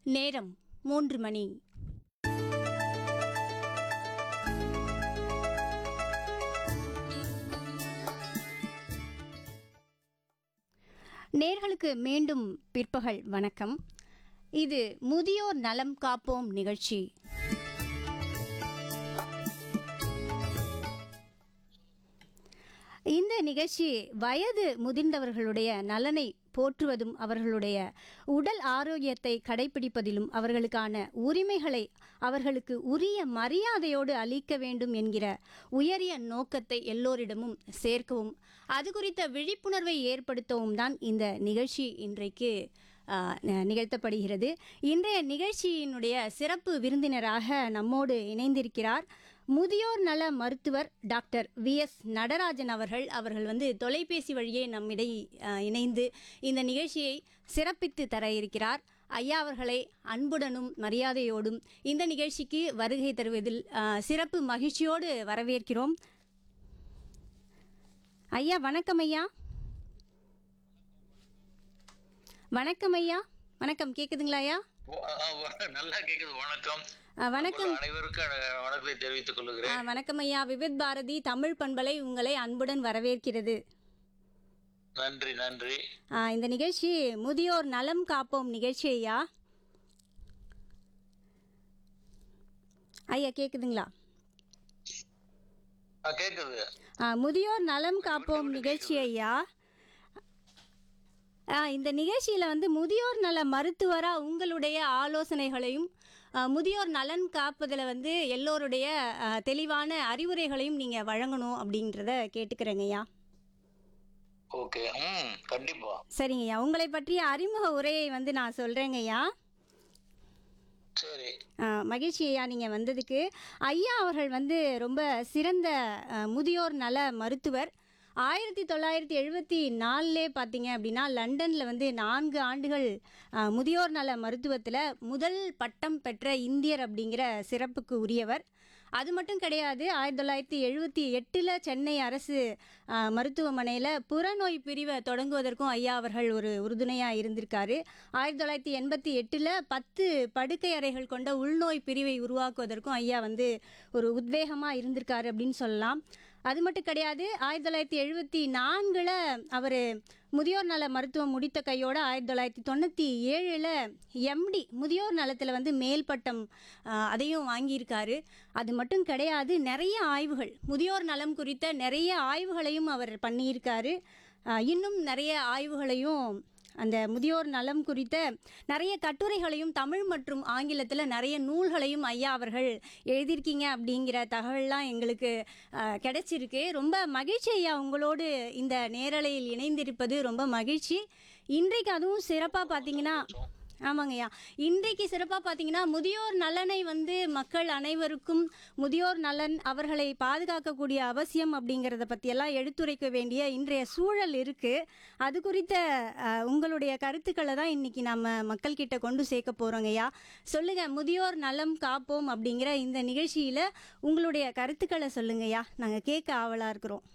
நேரம் மூன்று மணி நேர்களுக்கு மீண்டும் பிற்பகல் வணக்கம் இது முதியோர் நலம் காப்போம் நிகழ்ச்சி இந்த நிகழ்ச்சி வயது முதிர்ந்தவர்களுடைய நலனை போற்றுவதும் அவர்களுடைய உடல் ஆரோக்கியத்தை கடைபிடிப்பதிலும் அவர்களுக்கான உரிமைகளை அவர்களுக்கு உரிய மரியாதையோடு அளிக்க வேண்டும் என்கிற உயரிய நோக்கத்தை எல்லோரிடமும் சேர்க்கவும் அது குறித்த விழிப்புணர்வை ஏற்படுத்தவும் தான் இந்த நிகழ்ச்சி இன்றைக்கு ஆ, ந- நிகழ்த்தப்படுகிறது இன்றைய நிகழ்ச்சியினுடைய சிறப்பு விருந்தினராக நம்மோடு இணைந்திருக்கிறார் முதியோர் நல மருத்துவர் டாக்டர் வி எஸ் நடராஜன் அவர்கள் அவர்கள் வந்து தொலைபேசி வழியே நம்மிடை ஆ, இணைந்து இந்த நிகழ்ச்சியை சிறப்பித்து தர இருக்கிறார் ஐயா அவர்களை அன்புடனும் மரியாதையோடும் இந்த நிகழ்ச்சிக்கு வருகை தருவதில் ஆ, சிறப்பு மகிழ்ச்சியோடு வரவேற்கிறோம் ஐயா வணக்கம் ஐயா வணக்கம் ஐயா வணக்கம் கேக்குதுங்களா ஐயா ஓ, ஆ, வ- நல்லா கேக்குது வணக்கம் ஆ, வணக்கம் உங்கள் அனைவருக்கும் அஹ், வணக்கத்தை தெரிவித்துக் ஆ, கொள்கிறேன் வணக்கம் ஐயா விவித் பாரதி தமிழ் பண்பலை உங்களை அன்புடன் வரவேற்கிறது நன்றி நன்றி ஆ, இந்த நிகழ்ச்சி முதியோர் நலம் காப்போம் நிகழ்ச்சி ஐயா ஐயா கேக்குதுங்களா ஆ, கேக்குது ஆ, முதியோர் நலம் காப்போம் நிகழ்ச்சி ஐயா ஆ, இந்த நிகழ்ச்சியில் வந்து முதியோர் நல மருத்துவராக உங்களுடைய ஆலோசனைகளையும் ஆ, முதியோர் நலன் காப்பதில் வந்து எல்லோருடைய ஆ, தெளிவான அறிவுரைகளையும் நீங்கள் வழங்கணும் அப்படின்றத கேட்டுக்கிறேங்க ஐயா ஓகே ம் கண்டிப்பா சரிங்க ஐயா உங்களை பற்றிய அறிமுக உரையை வந்து நான் சொல்கிறேங்க ஐயா சரி ஆ, மகிழ்ச்சி ஐயா நீங்கள் வந்ததுக்கு ஐயா அவர்கள் வந்து ரொம்ப சிறந்த ஆ, முதியோர் நல மருத்துவர் ஆயிரத்தி தொள்ளாயிரத்தி எழுபத்தி நாலுலே பார்த்தீங்க அப்படின்னா லண்டனில் வந்து நான்கு ஆண்டுகள் ஆ, முதியோர் நல மருத்துவத்தில் முதல் பட்டம் பெற்ற இந்தியர் அப்படிங்கிற சிறப்புக்கு உரியவர் அது மட்டும் கிடையாது ஆயிரத்தி தொள்ளாயிரத்தி எழுபத்தி எட்டில் சென்னை அரசு ஆ, மருத்துவமனையில் புறநோய் பிரிவை தொடங்குவதற்கும் ஐயா அவர்கள் ஒரு உறுதுணையாக இருந்திருக்காரு ஆயிரத்தி தொள்ளாயிரத்தி எண்பத்தி எட்டில் பத்து படுக்கை அறைகள் கொண்ட உள்நோய் பிரிவை உருவாக்குவதற்கும் ஐயா வந்து ஒரு உத்வேகமாக இருந்திருக்காரு அப்படின்னு சொல்லலாம் அது மட்டும் கிடையாது ஆயிரத்தி தொள்ளாயிரத்தி எழுபத்தி நான்கில் அவர் முதியோர் நல மருத்துவம் முடித்த கையோட ஆயிரத்தி தொள்ளாயிரத்தி தொண்ணூற்றி ஏழில் எம்டி முதியோர் நலத்தில் வந்து மேல் பட்டம் ஆ, அதையும் வாங்கியிருக்காரு அது மட்டும் கிடையாது நிறைய ஆய்வுகள் முதியோர் நலம் குறித்த நிறைய ஆய்வுகளையும் அவர் பண்ணியிருக்காரு ஆ, இன்னும் நிறைய ஆய்வுகளையும் அந்த முதியோர் நலம் குறித்த நிறைய கட்டுரைகளையும் தமிழ் மற்றும் ஆங்கிலத்தில் நிறைய நூல்களையும் ஐயா அவர்கள் எழுதியிருக்கீங்க அப்படிங்கிற தகவல்லாம் எங்களுக்கு அஹ், கிடைச்சிருக்கு ரொம்ப மகிழ்ச்சி ஐயா உங்களோடு இந்த நேரலையில் இணைந்திருப்பது ரொம்ப மகிழ்ச்சி இன்றைக்கு அதுவும் சிறப்பாக பார்த்தீங்கன்னா ஆமாங்கய்யா இன்றைக்கு சிறப்பாக பார்த்தீங்கன்னா முதியோர் நலனை வந்து மக்கள் அனைவருக்கும் முதியோர் நலன் அவர்களை பாதுகாக்கக்கூடிய அவசியம் அப்படிங்கிறத பற்றியெல்லாம் எடுத்துரைக்க வேண்டிய இன்றைய சூழல் இருக்குது அது குறித்த அஹ், உங்களுடைய கருத்துக்களை தான் இன்றைக்கி நம்ம மக்கள்கிட்ட கொண்டு சேர்க்க போகிறோங்கய்யா சொல்லுங்கள் முதியோர் நலம் காப்போம் அப்படிங்கிற இந்த நிகழ்ச்சியில் உங்களுடைய கருத்துக்களை சொல்லுங்கய்யா நாங்கள் கேட்க ஆவலாக இருக்கிறோம்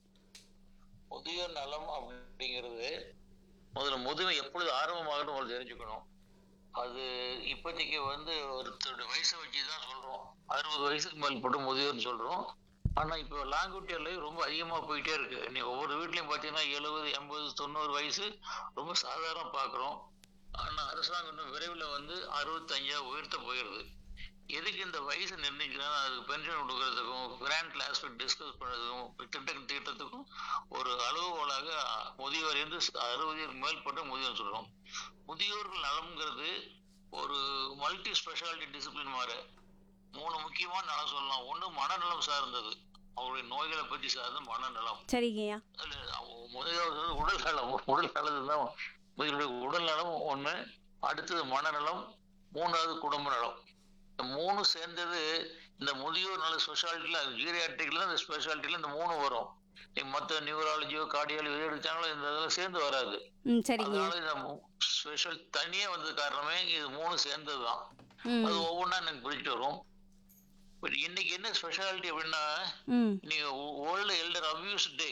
முதியோர் நலம் அப்படிங்கிறது முதல்ல முதுமை எப்பொழுது ஆரம்பமாகணும் முதல்ல தெரிஞ்சுக்கணும் அது இப்போதைக்கு வந்து ஒருத்தருடைய வயசை வச்சு தான் சொல்றோம் அறுபது வயசுக்கு மேற்பட்டு முதியோர்னு சொல்றோம் ஆனா இப்போ லாங்குவிட்டி லைஃப் ரொம்ப அதிகமா போயிட்டே இருக்கு நீ ஒவ்வொரு வீட்லயும் பாத்தீங்கன்னா எழுபது எண்பது தொண்ணூறு வயசு ரொம்ப சாதாரண பாக்குறோம் ஆனா அரசாங்கம் இன்னும் விரைவில் வந்து அறுபத்தஞ்சா உயர்த்த போயிடுது எதுக்கு இந்த வயசு நிர்ணயிக்கிறாங்க அதுக்கு பென்ஷன் கொடுக்கறதுக்கும் கிராண்ட் ஆஸ்பெக்ட் டிஸ்கஸ் பண்ணுறதுக்கும் திட்டம் திட்டத்துக்கும் ஒரு அளவுகோலாக முதியோர் என்று அறுபது மேற்பட்ட முதியோர் சொல்றோம் முதியோர்கள் நலம்ங்கிறது ஒரு மல்டி ஸ்பெஷாலிட்டி டிசிப்ளின் மாதிரி மூணு முக்கியமான நலம் சொல்லலாம் ஒண்ணு மனநலம் சார்ந்தது அவருடைய நோய்களை பற்றி சார்ந்த மனநலம் சரிங்கய்யா அதுல அவ- முதலாவது வந்து உடல் நலம் உடல் நலம் தான் முதலுடைய உடல் நலம் ஒண்ணு அடுத்தது மனநலம் மூணாவது குடும்ப நலம் இந்த மூணு சேர்ந்தது இந்த முதியோர் நல ஸ்பெஷாலிட்டியில ஜீரியாட்ரிக்ல இந்த ஸ்பெஷாலிட்டியில இந்த மூணு வரும் நீ மற்ற நியூராலஜியோ கார்டியாலஜி எது எடுத்தாங்களோ இந்த இதெல்லாம் சேர்ந்து வராது ம் சரிங்க அதனால இந்த ஸ்பெஷல் தனியா வந்தது காரணமே இது மூணு சேர்ந்ததுதான் ம் அது ஒவ்வொன்றா எனக்கு பிடிச்சிட்டு வரும் பட் இன்னைக்கு என்ன ஸ்பெஷாலிட்டி அப்படின்னா ம் நீங்க old elder abuse day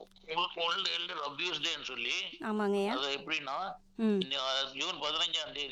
old elder abuse டேன்னு சொல்லி ஆமாங்கய்யா அது எப்படின்னா ம் இன்னி- ஜூன் பதினஞ்சாம் தேதி